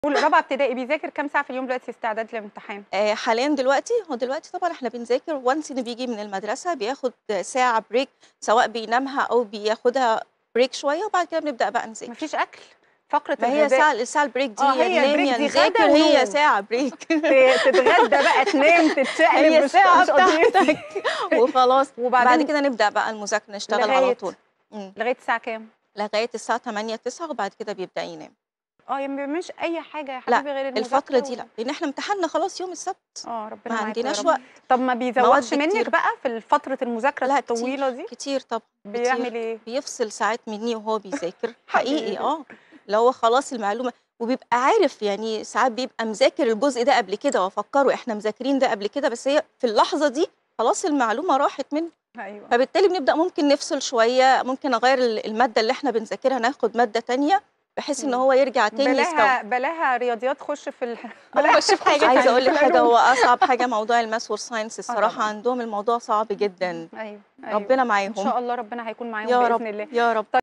قول رابعه ابتدائي بيذاكر كام ساعه في اليوم دلوقتي استعداد للامتحان آه، حاليا دلوقتي هو دلوقتي طبعا احنا بنذاكر وانس انه بيجي من المدرسه بياخد ساعه بريك سواء بينامها او بياخدها بريك شويه وبعد كده بنبدا بقى نذاكر مفيش اكل فقره ما هي الغداء ساعه الساعه البريك دي آه، يا هي ننام البريك يا دي نذاكر غدا هي ونوم. ساعه بريك ت- تتغدى بقى تنام تتشقلب هي مش- الساعه مش قضيتي. بتاعتك وخلاص وبعدين بعد كده نبدا بقى المذاكره نشتغل على لغاية- طول مم. لغايه الساعه كام لغايه الساعه 8 9 وبعد كده بيبدا ينام اه يعني ما بيعملش اي حاجه يا لا حبيبي غير الفتره المذاكرة دي و- لا لان احنا امتحاننا خلاص يوم السبت اه ربنا ما معاكم يا عندناش رب. وقت طب ما بيزودش مواد منك كتير. بقى في فتره المذاكره لا الطويله كتير دي كتير طبعا بيعمل ايه بيفصل ساعات مني وهو بيذاكر حبيبي. حقيقي اه اللي هو خلاص المعلومه وبيبقى عارف يعني ساعات بيبقى مذاكر الجزء ده قبل كده وافكره احنا مذاكرين ده قبل كده بس هي في اللحظه دي خلاص المعلومه راحت منه ايوه فبالتالي بنبدا ممكن نفصل شويه ممكن اغير ال- الماده اللي احنا بنذاكرها ناخد ماده تانية بحيث ان مم. هو يرجع تاني يستوعب بلاها بلاها رياضيات خش في ال... بلاها خش في حاجه عايزه تانية، اقول لك في حاجه العلوم. هو اصعب حاجه موضوع الماس والساينس الصراحه طبعاً. عندهم الموضوع صعب جدا ايوه ايوه ربنا ان معاهم شاء الله ربنا هيكون معاهم يا باذن رب الله يا رب